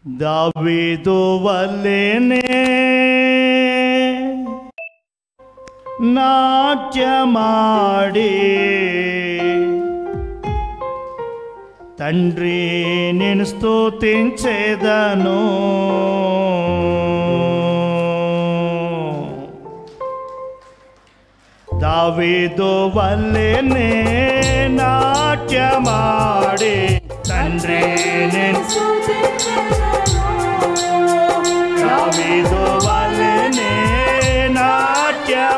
దావీదు వల్లెనే నాట్యమాడి తండ్రి నేను స్తుతించేదను దావీదు వల్లెనే నాట్యమాడి తండ్రి నేను దావీదు వల్లెనే నాట్యం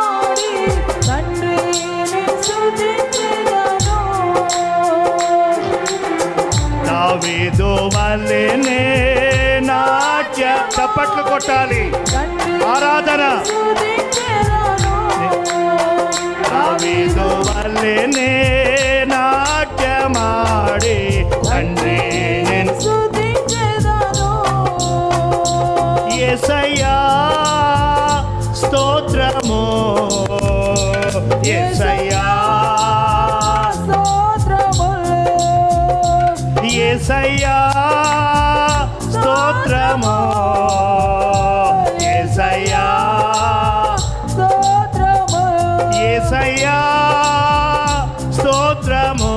దావీదు వల్లెనే నాట్య చప్పట్లు కొట్టాలి ఆరాధన దావీదు వల్లెనే నాట్యమాడి తండ్రి నేను యేసయ్యా స్తోత్రము యేసయ్యా యేసయ్యా స్తోత్రము యేసయ్యా యేసయ్యా స్తోత్రము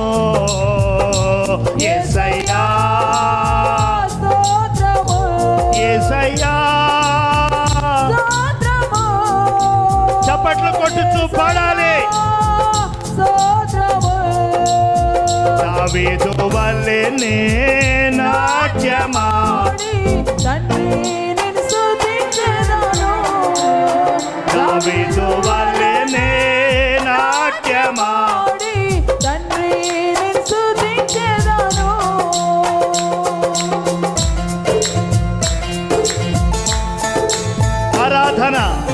యేసయ్యా యేసయ్యా చప్పట్లు కొట్టుచూ పాడాలి దావీదు వల్లెనే నాట్యమా దావీదు వల్లెనే నాట్యమా ఆరాధన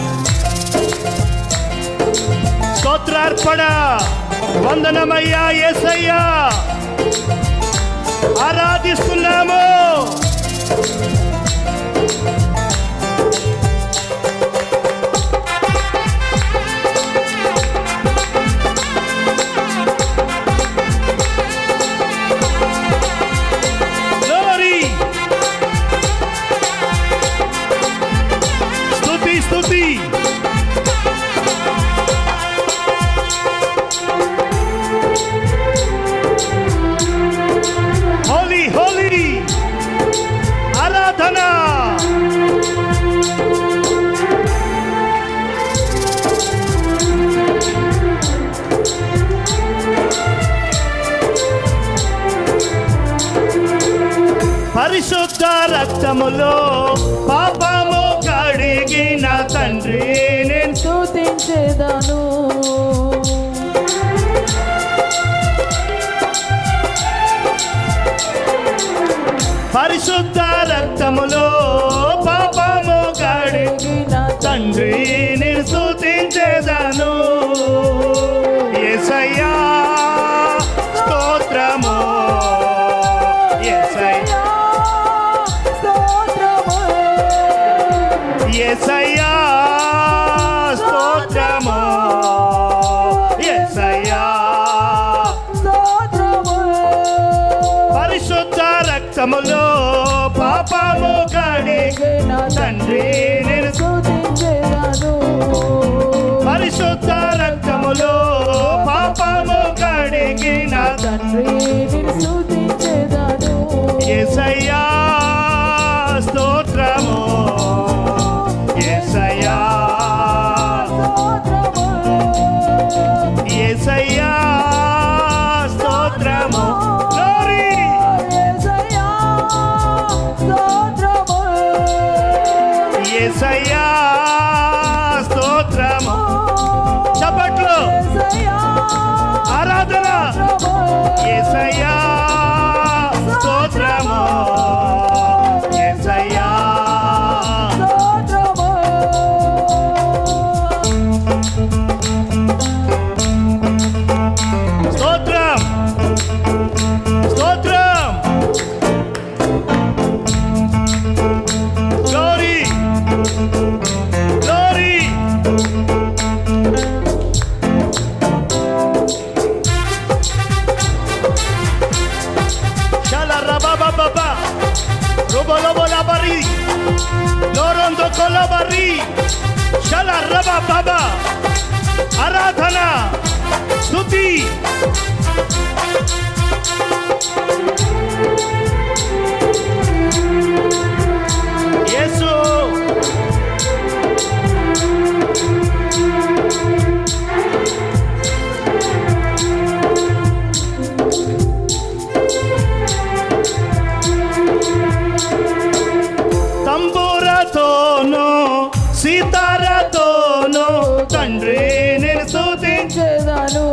స్తోత్రార్పణ వందనమయ్యా యేసయ్యా ఆరాధిస్తున్నాము Glory! స్తుతి స్తుతి హోలీ హోలీ ఆరాధన పరిశుద్ధ రక్తములో పాపము కడిగిన తండ్రి నేను స్తుతించేదాను పరిశుద్ధ రక్తములో పాపము కడిగి తండ్రి నేను స్తుతించేదను యేసయ్యా స్తోత్రము యేసయ్యా యేసయ్యా స్తోత్రము యేసయ్యా పరిశుద్ధ రక్తములో పాపము కడిగి తండ్రి నేను పరిశుద్ధ రక్తములో పాపము కడిగిన యేసయ్యా స్తోత్రము యేసయ్యా యేసయ్యా స్తోత్రము గ్లోరీ యేసయ్యా స్తోత్రము చప్పట్లు ఆరాధన యేసయ్యా స్తోత్రము యేసయ్యా స్తోత్రం స్తోత్రం glory glory Shala rababa baba. Rubolo రబరి శల రబ బబ ఆరాధన స్తుతి యేసు తంబూరతోనూ సీతారతోనూ తండ్రి నేను స్తుతించ చేదాను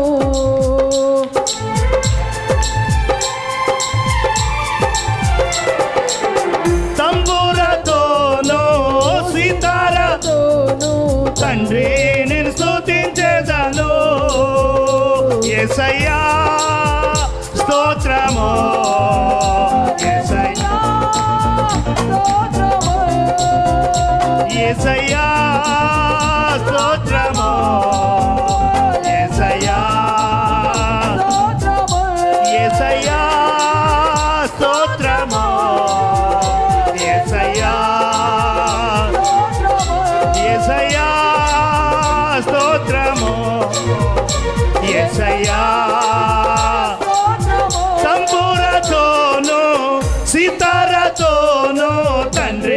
తంబూరతోనూ సీతార తోను తండ్రి నేను స్తుతించేదాను యేసయ్యా స్తోత్రము యేసయ్యా యేసయ్యా స్తోత్రము యేసయ్యా యేసయ్యా స్తోత్రము యేసయ్యా యేసయ్యా స్తోత్రము యేసయ్యా సంపూరతోను సీతారతోను తండ్రి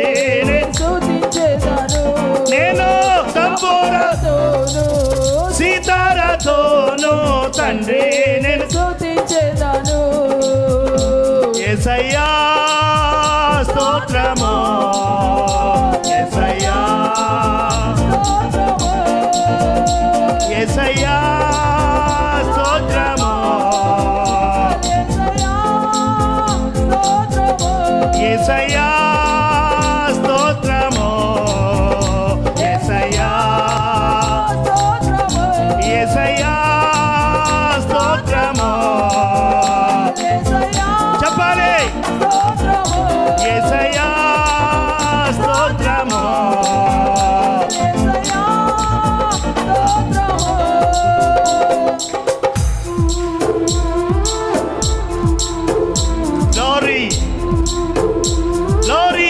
నేను సంపూర సీతారతోను తండ్రి నేను యేసయ్యా స్తోత్రము యేసయ్యా యేసయ్యా స్తోత్రము యేసయ్యా స్తోత్రము యేసయ్యా యేసయ్యా స్తోత్రము చెప్పాలి యేసయ్యా స్తోత్రము గ్లోరీ గ్లోరీ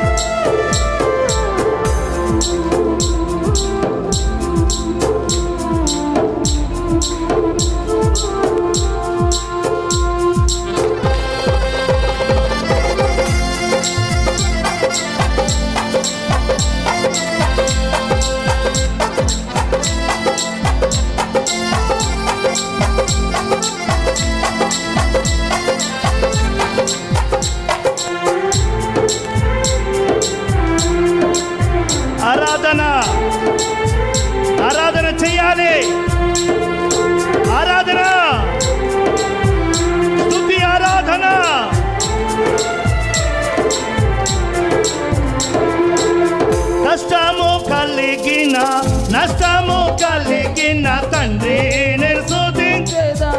ఆరాధన ఆరాధన చెయ్యాలి ఆరాధన స్తుతి ఆరాధన కష్టము కలిగిన నష్టము కలిగిన తండ్రి నేను స్తుతించ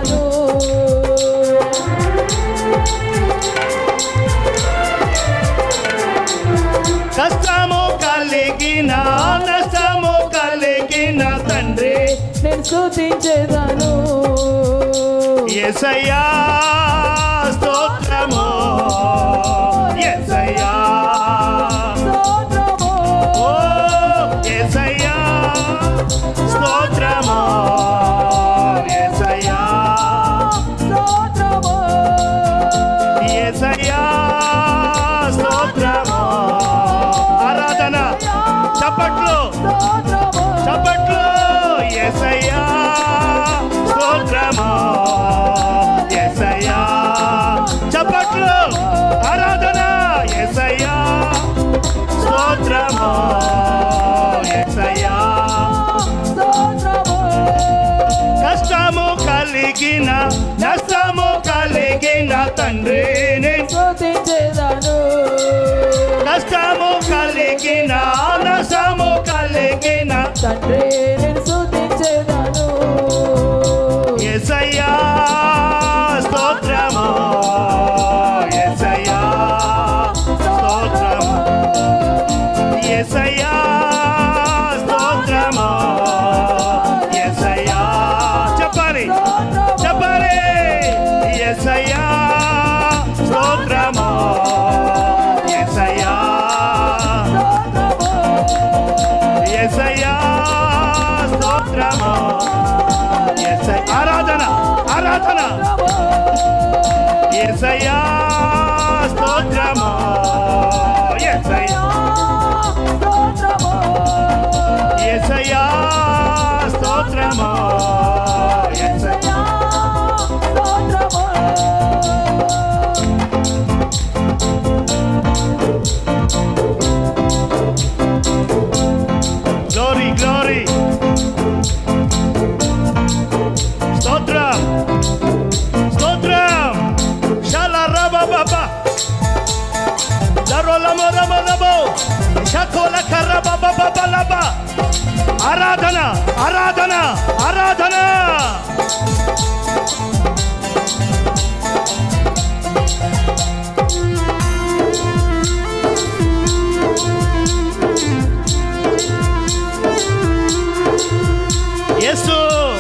కష్టము కలిగిన నష్టము కలిగిన తండ్రి నేను స్థుతించేదాను యేసయ్యా స్తోత్రము యేసయ్యా స్తోత్రము ఓ యేసయ్యా స్తోత్రము యేసయ్యా స్తోత్రము యేసయ్యా స్తోత్రము ఆరాధన చప్పట్లు స్తోత్రము చప్పట్లు యేసయ్యా స్తోత్రము యేసయ్యా చప్పట్లు ఆరాధన యేసయ్యా స్తోత్రము యేసయ్యా స్తోత్రము కష్టము కలిగిన నష్టము కలిగిన తండ్రి నేను స్తుతించేదాను కష్టము కలిగిన నష్టము కలిగిన తండ్రి నేను స్తుతించేదాను యేసయ్యా స్తోత్రము యేసయ్యా స్తోత్రము యేసయ్యా స్తోత్రము యేసయ్యా చెప్పాలి చెప్పాలి యేసయ్యా స్తోత్రము యేసయ్యా ఎస్ఐ ఆరాధన ఆరాధన ఎస్ఐయా స్తోత్రము ఎస్ఐయా ఎస్ఐయా స్తోత్రము ఎస్ఐయా గ్లోరీ గ్లోరీ స్తోత్రం స్తోత్రం షాల రబ బబ దరోలమ రబ రబో షకోల కర్ర బబ బబ లబ ఆరాధన ఆరాధన ఆరాధన యేసు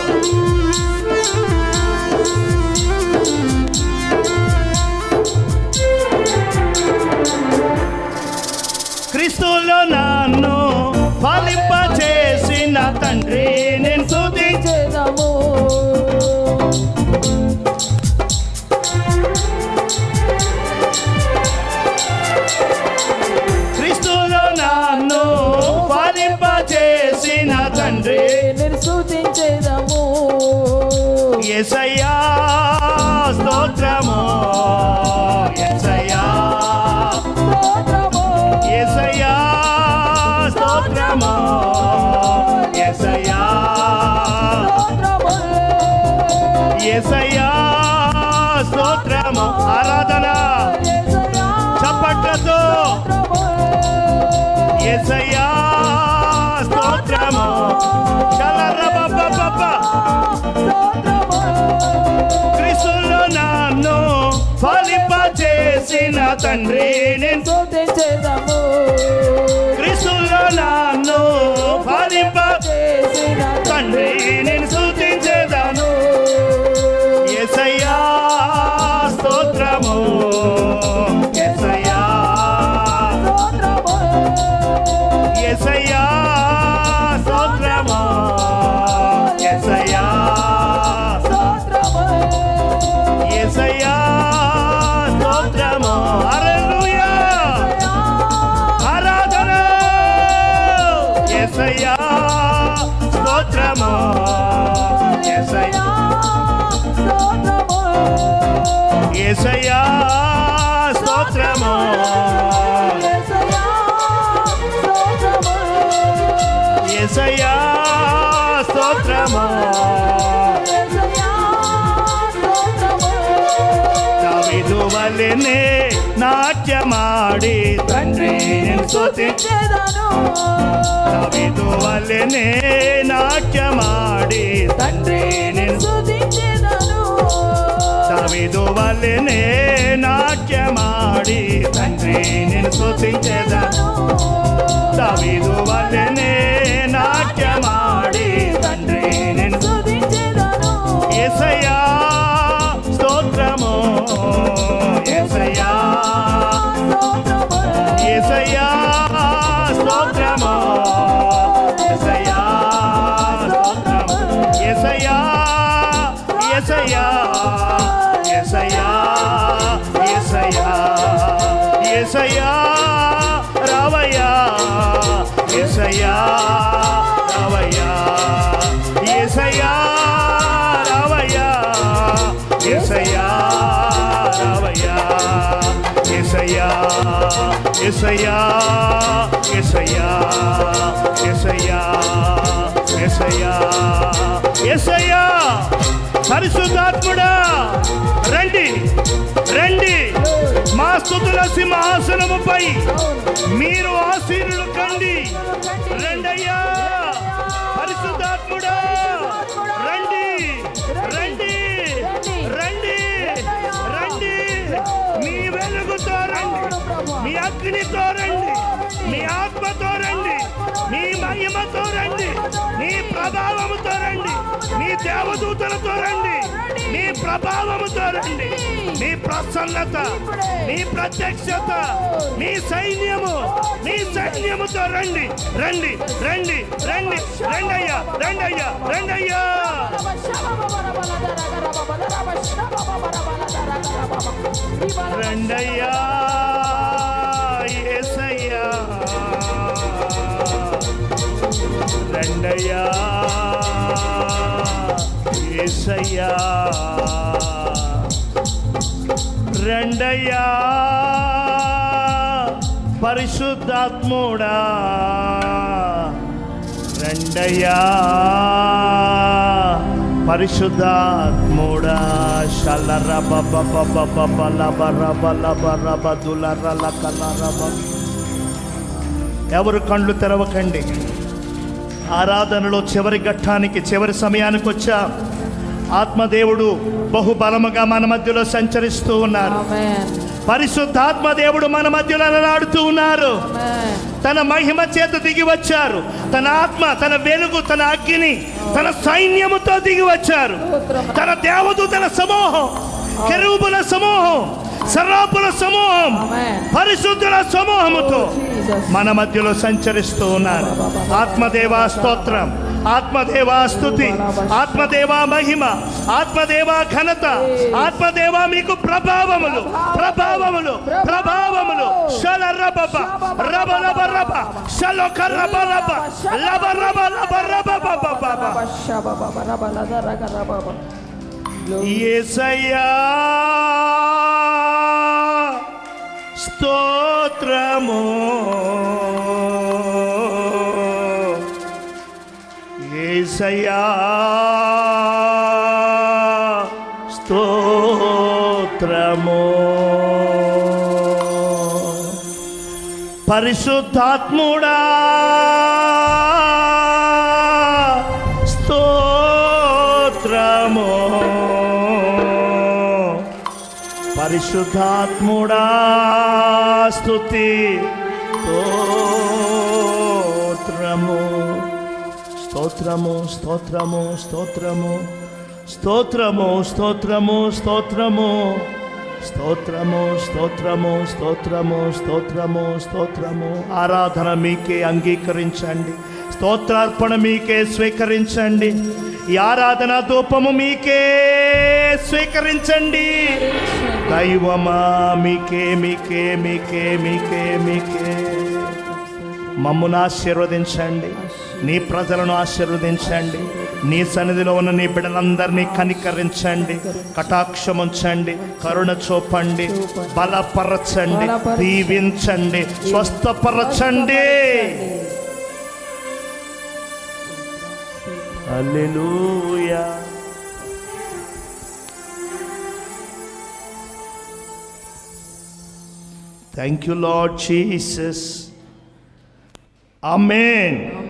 క్రీస్తులో నన్ను ఫలింప చేసిన తండ్రి నేను స్తుతి చేద్దాము క్రీస్తులో నన్ను ఫలింప చేసిన తండ్రి నేను స్థుతించేదాము ఎసయ్యా స్తోత్రము ఎసయ్యా స్తోత్రము ఎసయ్యా స్తోత్రము ఎసయ్యా స్తోత్రము ఎసయ్యా స్తోత్రము ఆరాధన యేసయ్యా చప్పట్లతో స్తోత్రము ఎసయ్యా స్తోత్రము షలరబబబబ. స్తోత్రము క్రీస్తులో నన్ను ఫలింప చేసిన తండ్రి నేను స్తుతించేదాము క్రీస్తులో నన్ను ఫలింప చేసిన తండ్రి నేను స్తుతించేదాను ఎసయ్యా స్తోత్రము ఎసయ్యా స్తోత్రము ఎసయ్యా స్తోత్రము ఎసయ్యా స్తోత్రము ఎసయ్యా స్తోత్రము హల్లెలూయా ఆరాధన ఎసయ్యా స్తోత్రము ఎసయ్యా ఏసయ్యా స్తోత్రము ఏసయ్యా స్తోత్రము దావీదు వలెనే నాట్యమాడి తండ్రి నేను స్తుతించ దావీదు వలెనే నాట్యమాడి తండ్రి నేను దావీదు వలెనే నాట్యమాడి తండ్రి నేను స్తుతించేదాను దావీదు వలెనే నాట్యమాడి తండ్రి నేను ఏసయ్యా స్తోత్రము ఏసయ్యా ఏసయ్యా స్తోత్రము ఏసయ్యా స్తోత్రము ఏసయ్యా ఏసయ్యా ఏసయ్యా ఏసయ్యా ఏసయ్యా రావయ్యా ఏసయ్యా రావయ్యా ఏసయ్యా రావయ్యా ఏసయ్యా రావయ్యా ఏసయ్యా ఏసయ్యా ఏసయ్యా ఏసయ్యా ఏసయ్యా ఏసయ్యా పరిశుద్ధాత్ముడా రండి రండి మా స్థుతుల సింహాసనముపై మీరు ఆశీనులు కండి రండయ్యా పరిశుద్ధాత్ముడా రండి రండి రండి రండి మీ వెలుగుతో రండి మీ అగ్నితో రండి మీ ఆత్మతో రండి మీ మహిమతో రండి మీ ప్రభావముతో రండి మీ దేవదూతలతో రండి నీ ప్రభావముతో రండి నీ ప్రసన్నత నీ ప్రత్యక్షత నీ సైన్యము నీ సైన్యముతో రండి రండి రండి రండి రండయ్యా రండయ్యా రండయ్యా రండయ్యా యేసయ్యా రండయ్యా యేసయ్యా రండయ్యా పరిశుద్ధాత్ముడా రండయ్యా పరిశుద్ధాత్ముడా శలర బబ బబ బబ లబ రబ లబ రబ దులర లకల రబ ఎవరు కళ్ళు తెరవకండి ఆరాధనలో చివరి ఘట్టానికి చివరి సమయానికి వచ్చా ఆత్మదేవుడు బహుబలముగా మన మధ్యలో సంచరిస్తూ ఉన్నారు ఆమేన్ పరిశుద్ధాత్మ దేవుడు మన మధ్యలో నలాడుతూ ఉన్నారు ఆమేన్ తన మహిమ చేత దిగి వచ్చారు తన ఆత్మ తన వెలుగు తన అగ్ని తన సైన్యముతో దిగి వచ్చారు తన దేవదూతల సమూహం కెరూబుల సమూహం సర్రాపుల సమూహం ఆమేన్ పరిశుద్ధుల సమూహముతో జీసస్ మన మధ్యలో సంచరిస్తూ ఉన్నారు ఆత్మదేవా స్తోత్రం ఆత్మదేవా స్తుతి ఆత్మదేవా మహిమ ఆత్మదేవా ఘనత ఆత్మదేవా మీకు ప్రభావములు ప్రభావములు ప్రభావములు శల రబ రబ రబ రబ శలోక రబ రబ లబ రబ లబ రబ బబ బబ యేసయ్యా స్తోత్రము యేసయ్యా స్తోత్రము పరిశుద్ధాత్ముడా స్తోత్రము పరిశుద్ధాత్ముడా స్తుతి స్తోత్రము స్తోత్రము స్తోత్రము స్తోత్రము స్తోత్రము స్తోత్రము స్తోత్రము స్తోత్రము స్తోత్రము స్తోత్రము స్తోత్రము స్తోత్రము ఆరాధన మీకే అంగీకరించండి స్తోత్రార్పణ మీకే స్వీకరించండి ఈ ఆరాధన ధూపము మీకే స్వీకరించండి దైవమా మీకే మీకే మీకే మీకే మీకే మమ్మును ఆశీర్వదించండి నీ ప్రజలను ఆశీర్వదించండి నీ సన్నిధిలో ఉన్న నీ బిడ్డలందరినీ కనికరించండి కటాక్షముంచండి కరుణ చూపండి బలపరచండి దీవించండి స్వస్థపరచండి hallelujah thank you Lord Jesus amen